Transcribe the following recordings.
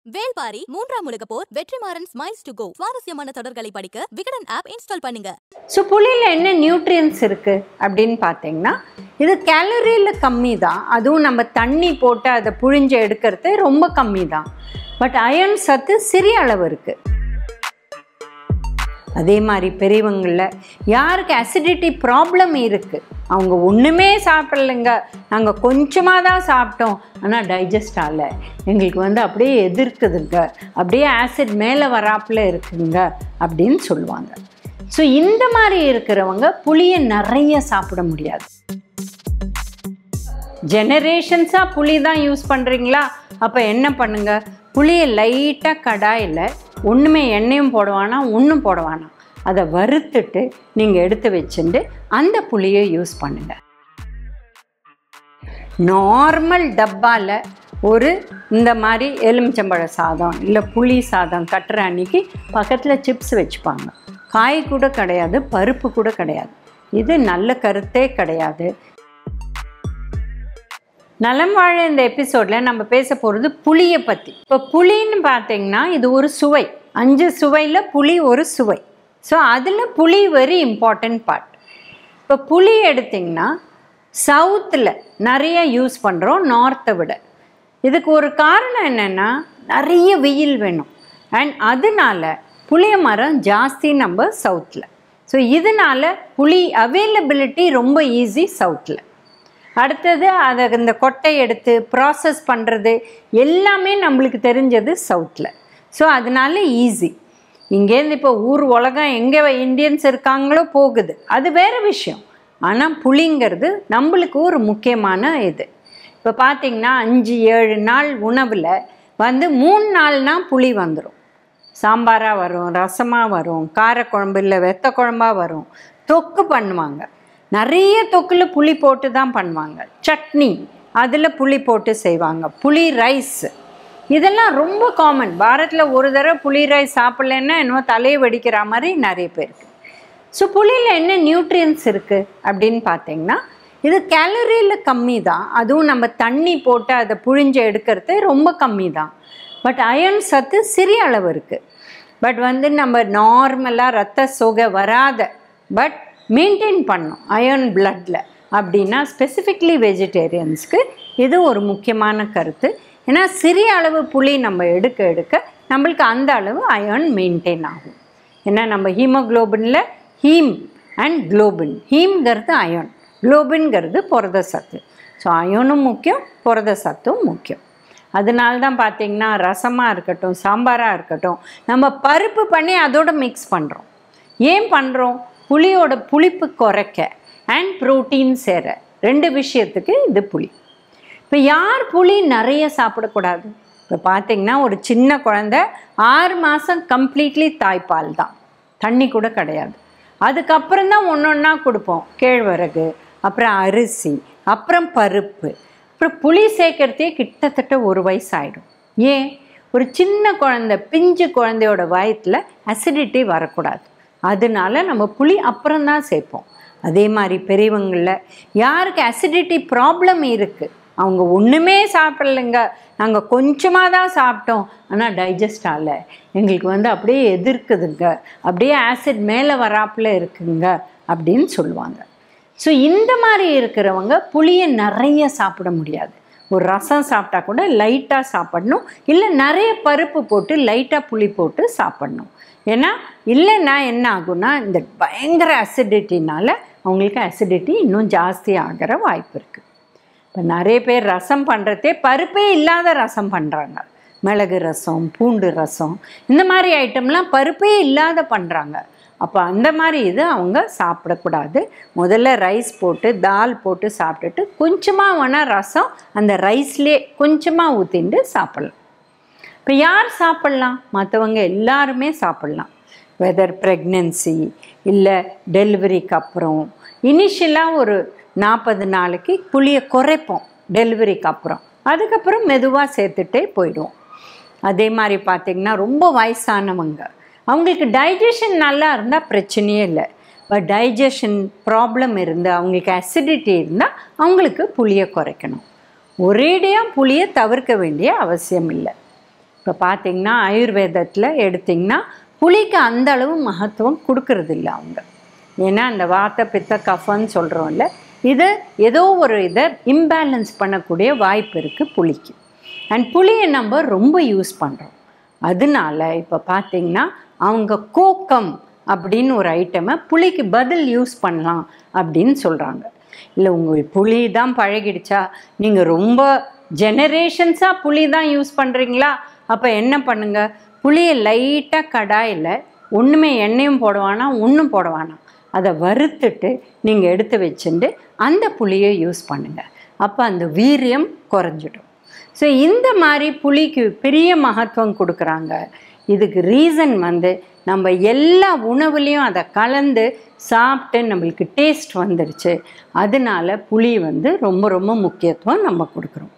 வேல்பாரி மூன்றாம் உலக போர் வெற்றிமாறன் ஸ்மைல்ஸ் டு கோ சுவாரஸ்யமான தொடர்களை படிக்க விகடன் ஆப் இன்ஸ்டால் பண்ணுங்க ஸோ புளியில் என்ன நியூட்ரியன்ஸ் இருக்குது அப்படின்னு பார்த்தீங்கன்னா இது கேலரியில் கம்மி தான் அதுவும் நம்ம தண்ணி போட்டு அதை புழிஞ்சு எடுக்கிறது ரொம்ப கம்மி தான் பட் அயன் சத்து சிறிய அளவு இருக்குது அதே மாதிரி பெரியவங்களில் யாருக்கு அசிடிட்டி ப்ராப்ளம் இருக்குது அவங்க ஒன்றுமே சாப்பிடலைங்க நாங்கள் கொஞ்சமாக தான் சாப்பிட்டோம் ஆனால் டைஜஸ்ட் ஆகலை எங்களுக்கு வந்து அப்படியே எதிர்க்குதுங்க அப்படியே ஆசிட் மேலே வராப்பில் இருக்குங்க அப்படின்னு சொல்லுவாங்க ஸோ இந்த மாதிரி இருக்கிறவங்க புளியை நிறைய சாப்பிட முடியாது ஜெனரேஷன்ஸாக புளி தான் யூஸ் பண்ணுறீங்களா அப்போ என்ன பண்ணுங்க புளியை லைட்டாக கடாயில் ஒன்றுமே எண்ணெயும் போட வேணாம் ஒன்றும் போட வேணாம் அதை வறுத்துட்டு நீங்கள் எடுத்து வச்சுட்டு அந்த புளியை யூஸ் பண்ணுங்க நார்மல் டப்பாவில் ஒரு இந்த மாதிரி எலுமிச்சம்பழ சாதம் இல்லை புளி சாதம் கட்டுற அன்னைக்கு பக்கத்தில் சிப்ஸ் வச்சுப்பாங்க காய் கூட கிடையாது பருப்பு கூட கிடையாது இது நல்ல கருத்தே கிடையாது நலம் வாழ இந்த எபிசோடில் நம்ம பேச போகிறது புளியை பற்றி இப்போ புளின்னு பார்த்தீங்கன்னா இது ஒரு சுவை அஞ்சு சுவையில் புளி ஒரு சுவை ஸோ அதில் புளி வெரி இம்பார்ட்டன்ட் பார்ட் இப்போ புளி எடுத்திங்கன்னா சவுத்தில் நிறைய யூஸ் பண்ணுறோம் நார்த்தை விட இதுக்கு ஒரு காரணம் என்னென்னா நிறைய வெயில் வேணும் அண்ட் அதனால புளிய மரம் ஜாஸ்தி நம்ம சவுத்தில் ஸோ இதனால் புளி அவைலபிலிட்டி ரொம்ப ஈஸி சவுத்தில் அடுத்தது அதை இந்த கொட்டை எடுத்து ப்ராசஸ் பண்ணுறது எல்லாமே நம்மளுக்கு தெரிஞ்சது சவுத்தில் ஸோ அதனால ஈஸி இங்கேருந்து இப்போ ஊர் உலகம் எங்கே இந்தியன்ஸ் இருக்காங்களோ போகுது அது வேறு விஷயம் ஆனால் புளிங்கிறது நம்மளுக்கு ஒரு முக்கியமான இது இப்போ பார்த்திங்கன்னா அஞ்சு ஏழு நாள் உணவில் வந்து மூணு நாள்னா புளி வந்துடும் சாம்பாராக வரும் ரசமாக வரும் காரக்குழம்பு இல்லை வெத்த குழம்பா வரும் தொக்கு பண்ணுவாங்க நிறைய தொக்கில் புளி போட்டு தான் பண்ணுவாங்க சட்னி அதில் புளி போட்டு செய்வாங்க புளி ரைஸ் இதெல்லாம் ரொம்ப காமன் பாரத்தில் ஒரு தடவை புளி ரைஸ் சாப்பிட்லன்னா என்னவோ தலையை வெடிக்கிற மாதிரி நிறைய பேருக்கு ஸோ புளியில் என்ன நியூட்ரியன்ஸ் இருக்குது அப்படின்னு பார்த்தீங்கன்னா இது கேலரியில் கம்மி தான் அதுவும் நம்ம தண்ணி போட்டு அதை புழிஞ்சு எடுக்கிறது ரொம்ப கம்மி தான் பட் அயன் சத்து சிறிய அளவு இருக்குது பட் வந்து நம்ம நார்மலாக ரத்த சோகை வராத பட் மெயின்டைன் பண்ணோம் அயர்ன் பிளட்டில் அப்படின்னா ஸ்பெசிஃபிக்லி வெஜிடேரியன்ஸ்க்கு இது ஒரு முக்கியமான கருத்து ஏன்னா சிறிய அளவு புளி நம்ம எடுக்க எடுக்க நம்மளுக்கு அந்த அளவு அயர்ன் மெயின்டைன் ஆகும் ஏன்னா நம்ம ஹீமோக்ளோபினில் ஹீம் அண்ட் குளோபின் ஹீம்ங்கிறது அயர்ன் குளோபின்ங்கிறது புரத சத்து ஸோ அயனும் முக்கியம் புரத சத்தும் முக்கியம் அதனால தான் பார்த்தீங்கன்னா ரசமாக இருக்கட்டும் சாம்பாராக இருக்கட்டும் நம்ம பருப்பு பண்ணி அதோட மிக்ஸ் பண்ணுறோம் ஏன் பண்ணுறோம் புளியோட புளிப்பு குறைக்க அண்ட் ப்ரோட்டீன் சேர ரெண்டு விஷயத்துக்கு இது புளி இப்போ யார் புளி நிறைய சாப்பிடக்கூடாது இப்போ பார்த்தீங்கன்னா ஒரு சின்ன குழந்த ஆறு மாதம் கம்ப்ளீட்லி தாய்ப்பால் தான் தண்ணி கூட கிடையாது அதுக்கப்புறம் தான் ஒன்று ஒன்றா கொடுப்போம் கேழ்வரகு அப்புறம் அரிசி அப்புறம் பருப்பு அப்புறம் புளி சேர்க்கறதே கிட்டத்தட்ட ஒரு வயசு ஆகிடும் ஏன் ஒரு சின்ன குழந்த பிஞ்சு குழந்தையோட வயத்தில் அசிடிட்டி வரக்கூடாது அதனால நம்ம புளி அப்புறம் தான் சேர்ப்போம் அதே மாதிரி பெரியவங்களில் யாருக்கு அசிடிட்டி ப்ராப்ளம் இருக்குது அவங்க ஒன்றுமே சாப்பிடலைங்க நாங்கள் கொஞ்சமாக தான் சாப்பிட்டோம் ஆனால் டைஜஸ்ட் ஆகலை எங்களுக்கு வந்து அப்படியே எதிர்க்குதுங்க அப்படியே ஆசிட் மேலே வராப்பில் இருக்குங்க அப்படின்னு சொல்லுவாங்க ஸோ இந்த மாதிரி இருக்கிறவங்க புளியை நிறைய சாப்பிட முடியாது ஒரு ரசம் சாப்பிட்டா கூட லைட்டாக சாப்பிடணும் இல்லை நிறைய பருப்பு போட்டு லைட்டாக புளி போட்டு சாப்பிடணும் ஏன்னா இல்லைன்னா என்ன ஆகும்னா இந்த பயங்கர அசிடிட்டினால அவங்களுக்கு அசிடிட்டி இன்னும் ஜாஸ்தி ஆகிற வாய்ப்பு இருக்குது இப்போ நிறைய பேர் ரசம் பண்ணுறதே பருப்பே இல்லாத ரசம் பண்ணுறாங்க மிளகு ரசம் பூண்டு ரசம் இந்த மாதிரி ஐட்டம்லாம் பருப்பே இல்லாத பண்ணுறாங்க அப்போ அந்த மாதிரி இது அவங்க சாப்பிடக்கூடாது முதல்ல ரைஸ் போட்டு தால் போட்டு சாப்பிட்டுட்டு கொஞ்சமாக வேணால் ரசம் அந்த ரைஸ்லேயே கொஞ்சமாக ஊற்றிட்டு சாப்பிட்லாம் இப்போ யார் சாப்பிட்லாம் மற்றவங்க எல்லாருமே சாப்பிட்லாம் வெதர் ப்ரெக்னென்சி இல்லை டெலிவரிக்கு அப்புறம் இனிஷியலாக ஒரு நாற்பது நாளைக்கு புளியை குறைப்போம் டெலிவரிக்கு அப்புறம் அதுக்கப்புறம் மெதுவாக சேர்த்துட்டே போயிடுவோம் அதே மாதிரி பார்த்திங்கன்னா ரொம்ப வயசானவங்க அவங்களுக்கு டைஜஷன் நல்லா இருந்தால் பிரச்சனையே இல்லை பட் டைஜஷன் ப்ராப்ளம் இருந்து அவங்களுக்கு அசிடிட்டி இருந்தால் அவங்களுக்கு புளியை குறைக்கணும் ஒரேடியாக புளியை தவிர்க்க வேண்டிய அவசியம் இல்லை இப்போ பார்த்தீங்கன்னா ஆயுர்வேதத்தில் எடுத்திங்கன்னா புளிக்கு அந்த அளவு மகத்துவம் கொடுக்கறது இல்லை அவங்க ஏன்னா அந்த வாத்த பித்த கஃபன்னு சொல்கிறோம்ல இது ஏதோ ஒரு இதை இம்பேலன்ஸ் பண்ணக்கூடிய வாய்ப்பு இருக்குது புளிக்கு அண்ட் புளியை நம்ம ரொம்ப யூஸ் பண்ணுறோம் அதனால இப்போ பார்த்தீங்கன்னா அவங்க கோக்கம் அப்படின்னு ஒரு ஐட்டமை புளிக்கு பதில் யூஸ் பண்ணலாம் அப்படின்னு சொல்கிறாங்க இல்லை உங்கள் புளி தான் பழகிடுச்சா நீங்கள் ரொம்ப ஜெனரேஷன்ஸாக புளி தான் யூஸ் பண்ணுறீங்களா அப்போ என்ன பண்ணுங்க புளியை லைட்டாக கடாயில் ஒன்றுமே எண்ணெயும் போட வேணாம் ஒன்றும் போட வேணாம் அதை வறுத்துட்டு நீங்கள் எடுத்து வச்சுட்டு அந்த புளியை யூஸ் பண்ணுங்கள் அப்போ அந்த வீரியம் குறைஞ்சிடும் ஸோ இந்த மாதிரி புளிக்கு பெரிய மகத்துவம் கொடுக்குறாங்க இதுக்கு ரீசன் வந்து நம்ம எல்லா உணவுலேயும் அதை கலந்து சாப்பிட்டு நம்மளுக்கு டேஸ்ட் வந்துடுச்சு அதனால புளி வந்து ரொம்ப ரொம்ப முக்கியத்துவம் நம்ம கொடுக்குறோம்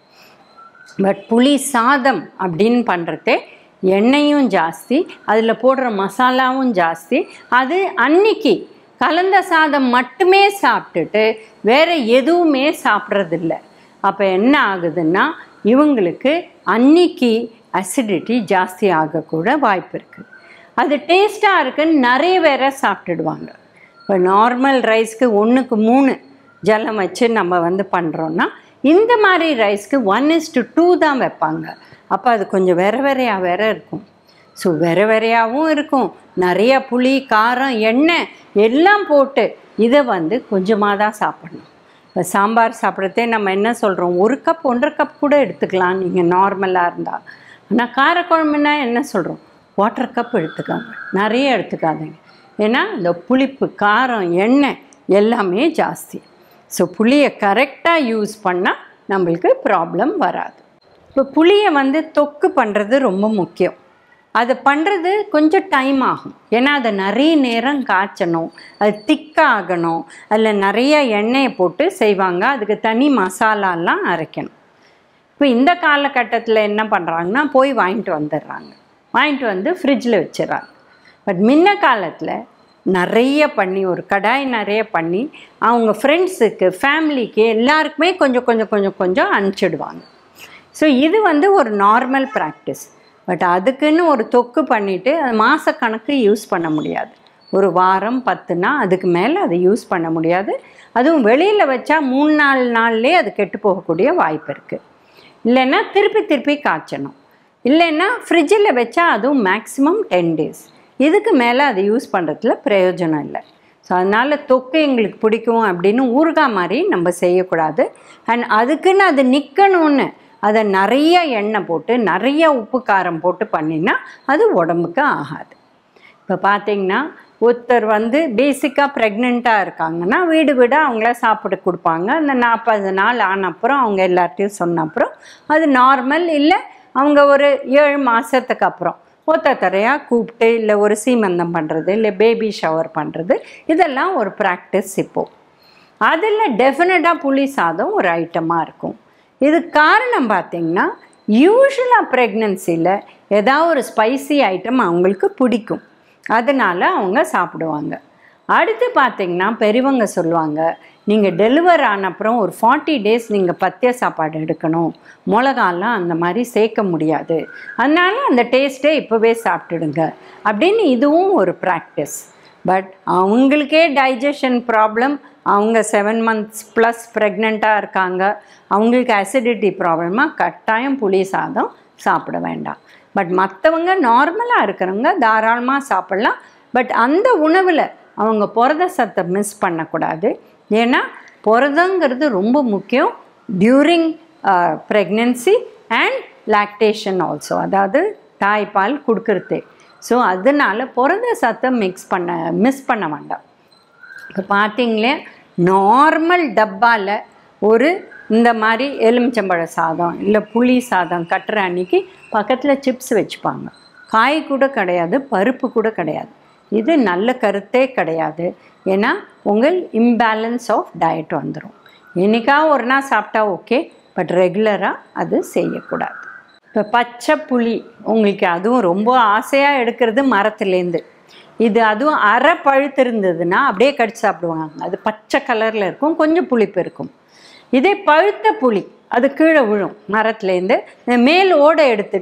பட் புளி சாதம் அப்படின்னு பண்ணுறதே எண்ணெயும் ஜாஸ்தி அதில் போடுற மசாலாவும் ஜாஸ்தி அது அன்னைக்கு கலந்த சாதம் மட்டுமே சாப்பிட்டுட்டு வேற எதுவுமே சாப்பிட்றதில்ல அப்போ என்ன ஆகுதுன்னா இவங்களுக்கு அன்னைக்கு அசிடிட்டி ஜாஸ்தி ஆகக்கூட வாய்ப்பு இருக்குது அது டேஸ்ட்டாக இருக்குன்னு நிறைய பேரை சாப்பிட்டுடுவாங்க இப்போ நார்மல் ரைஸ்க்கு ஒன்றுக்கு மூணு ஜலம் வச்சு நம்ம வந்து பண்ணுறோன்னா இந்த மாதிரி ரைஸ்க்கு ஒன் இஸ் டு டூ தான் வைப்பாங்க அப்போ அது கொஞ்சம் வேற வேறையாக வேற இருக்கும் ஸோ வேற வேறையாகவும் இருக்கும் நிறைய புளி காரம் எண்ணெய் எல்லாம் போட்டு இதை வந்து கொஞ்சமாக தான் சாப்பிடணும் இப்போ சாம்பார் சாப்பிட்றதே நம்ம என்ன சொல்கிறோம் ஒரு கப் ஒன்றரை கப் கூட எடுத்துக்கலாம் நீங்கள் நார்மலாக இருந்தால் ஆனால் காரக்குழம்புனா என்ன சொல்கிறோம் வாட்டர் கப் எடுத்துக்கோங்க நிறைய எடுத்துக்காதீங்க ஏன்னா இந்த புளிப்பு காரம் எண்ணெய் எல்லாமே ஜாஸ்தி ஸோ புளியை கரெக்டாக யூஸ் பண்ணால் நம்மளுக்கு ப்ராப்ளம் வராது இப்போ புளியை வந்து தொக்கு பண்ணுறது ரொம்ப முக்கியம் அது பண்ணுறது கொஞ்சம் டைம் ஆகும் ஏன்னா அதை நிறைய நேரம் காய்ச்சணும் அது திக்காகணும் அதில் நிறைய எண்ணெயை போட்டு செய்வாங்க அதுக்கு தனி மசாலாலாம் அரைக்கணும் இப்போ இந்த காலகட்டத்தில் என்ன பண்ணுறாங்கன்னா போய் வாங்கிட்டு வந்துடுறாங்க வாங்கிட்டு வந்து ஃப்ரிட்ஜில் வச்சிடறாங்க பட் முன்ன காலத்தில் நிறைய பண்ணி ஒரு கடாய் நிறைய பண்ணி அவங்க ஃப்ரெண்ட்ஸுக்கு ஃபேமிலிக்கு எல்லாருக்குமே கொஞ்சம் கொஞ்சம் கொஞ்சம் கொஞ்சம் அனுப்பிச்சிடுவாங்க ஸோ இது வந்து ஒரு நார்மல் ப்ராக்டிஸ் பட் அதுக்குன்னு ஒரு தொக்கு பண்ணிவிட்டு அது மாதக்கணக்கு யூஸ் பண்ண முடியாது ஒரு வாரம் பத்துனா அதுக்கு மேலே அதை யூஸ் பண்ண முடியாது அதுவும் வெளியில் வச்சா மூணு நாலு நாள்லேயே அது கெட்டு போகக்கூடிய வாய்ப்பு இருக்குது இல்லைன்னா திருப்பி திருப்பி காய்ச்சணும் இல்லைன்னா ஃப்ரிட்ஜில் வச்சா அதுவும் மேக்ஸிமம் டென் டேஸ் இதுக்கு மேலே அதை யூஸ் பண்ணுறதுல பிரயோஜனம் இல்லை ஸோ அதனால் தொக்கு எங்களுக்கு பிடிக்கும் அப்படின்னு ஊறுகாய் மாதிரி நம்ம செய்யக்கூடாது அண்ட் அதுக்குன்னு அது நிற்கணும்னு அதை நிறைய எண்ணெய் போட்டு நிறைய உப்பு காரம் போட்டு பண்ணினா அது உடம்புக்கு ஆகாது இப்போ பார்த்தீங்கன்னா ஒருத்தர் வந்து பேசிக்காக ப்ரெக்னெண்ட்டாக இருக்காங்கன்னா வீடு வீடு அவங்கள சாப்பிட கொடுப்பாங்க அந்த நாற்பது நாள் ஆன அப்புறம் அவங்க எல்லார்ட்டையும் சொன்ன அப்புறம் அது நார்மல் இல்லை அவங்க ஒரு ஏழு மாதத்துக்கு அப்புறம் ஒத்த தரையாக கூப்பிட்டு இல்லை ஒரு சீமந்தம் பண்ணுறது இல்லை பேபி ஷவர் பண்ணுறது இதெல்லாம் ஒரு ப்ராக்டிஸ் இப்போது அதில் டெஃபினட்டாக புளி சாதம் ஒரு ஐட்டமாக இருக்கும் இது காரணம் பார்த்திங்கன்னா யூஸ்வலாக ப்ரெக்னென்சியில் ஏதாவது ஒரு ஸ்பைசி ஐட்டம் அவங்களுக்கு பிடிக்கும் அதனால் அவங்க சாப்பிடுவாங்க அடுத்து பார்த்திங்கன்னா பெரியவங்க சொல்லுவாங்க நீங்கள் டெலிவர் ஆன அப்புறம் ஒரு ஃபார்ட்டி டேஸ் நீங்கள் பத்திய சாப்பாடு எடுக்கணும் மிளகாலாம் அந்த மாதிரி சேர்க்க முடியாது அதனால அந்த டேஸ்ட்டே இப்போவே சாப்பிட்டுடுங்க அப்படின்னு இதுவும் ஒரு ப்ராக்டிஸ் பட் அவங்களுக்கே டைஜஷன் ப்ராப்ளம் அவங்க செவன் மந்த்ஸ் ப்ளஸ் ப்ரெக்னெண்ட்டாக இருக்காங்க அவங்களுக்கு அசிடிட்டி ப்ராப்ளமாக கட்டாயம் புளி சாதம் சாப்பிட வேண்டாம் பட் மற்றவங்க நார்மலாக இருக்கிறவங்க தாராளமாக சாப்பிட்லாம் பட் அந்த உணவில் அவங்க புரத சத்தை மிஸ் பண்ணக்கூடாது ஏன்னா புரதங்கிறது ரொம்ப முக்கியம் during pregnancy and lactation also அதாவது தாய்ப்பால் கொடுக்கறதே ஸோ அதனால புரத சத்தை மிக்ஸ் பண்ண மிஸ் பண்ண வேண்டாம் இப்போ பார்த்தீங்களே நார்மல் டப்பாவில் ஒரு இந்த மாதிரி எலுமிச்சம்பழ சாதம் இல்லை புளி சாதம் கட்டுற அன்னைக்கு பக்கத்தில் சிப்ஸ் வச்சுப்பாங்க காய் கூட கிடையாது பருப்பு கூட கிடையாது இது நல்ல கருத்தே கிடையாது ஏன்னா உங்கள் இம்பேலன்ஸ் ஆஃப் டயட் வந்துடும் என்னைக்கா ஒரு நாள் சாப்பிட்டா ஓகே பட் ரெகுலராக அது செய்யக்கூடாது இப்போ பச்சை புளி உங்களுக்கு அதுவும் ரொம்ப ஆசையாக எடுக்கிறது மரத்துலேருந்து இது அதுவும் அரை பழுத்து இருந்ததுன்னா அப்படியே கடிச்சு சாப்பிடுவாங்க அது பச்சை கலரில் இருக்கும் கொஞ்சம் புளிப்பு இருக்கும் இதே பழுத்த புளி அது கீழே விழும் மரத்துலேருந்து மேல் ஓடை எடுத்துட்டு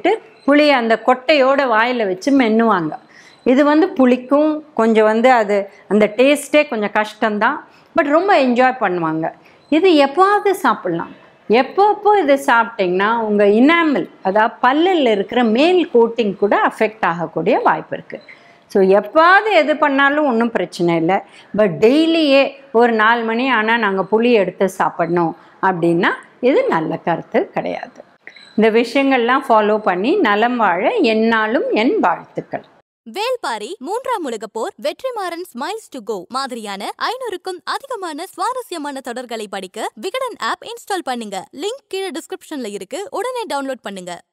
புளி அந்த கொட்டையோட வாயில் வச்சு மென்னுவாங்க இது வந்து புளிக்கும் கொஞ்சம் வந்து அது அந்த டேஸ்ட்டே கொஞ்சம் கஷ்டம்தான் பட் ரொம்ப என்ஜாய் பண்ணுவாங்க இது எப்போவாவது சாப்பிட்லாம் எப்பப்போ இதை சாப்பிட்டிங்கன்னா உங்கள் இனாமல் அதாவது பல்லில் இருக்கிற மேல் கோட்டிங் கூட அஃபெக்ட் ஆகக்கூடிய வாய்ப்பு இருக்குது ஸோ எப்பாவது எது பண்ணாலும் ஒன்றும் பிரச்சனை இல்லை பட் டெய்லியே ஒரு நாலு மணி ஆனால் நாங்கள் புளி எடுத்து சாப்பிடணும் அப்படின்னா இது நல்ல கருத்து கிடையாது இந்த விஷயங்கள்லாம் ஃபாலோ பண்ணி நலம் வாழ எந்நாளும் என் வாழ்த்துக்கள் வேல்பாரி மூன்றாம் உலகப் போர் வெற்றிமாறன் ஸ்மைல்ஸ் டு கோ மாதிரியான ஐநூறுக்கும் அதிகமான சுவாரஸ்யமான தொடர்களை படிக்க விகடன் ஆப் இன்ஸ்டால் பண்ணுங்க லிங்க் கீழே டிஸ்கிரிப்ஷன்ல இருக்கு உடனே டவுன்லோட் பண்ணுங்க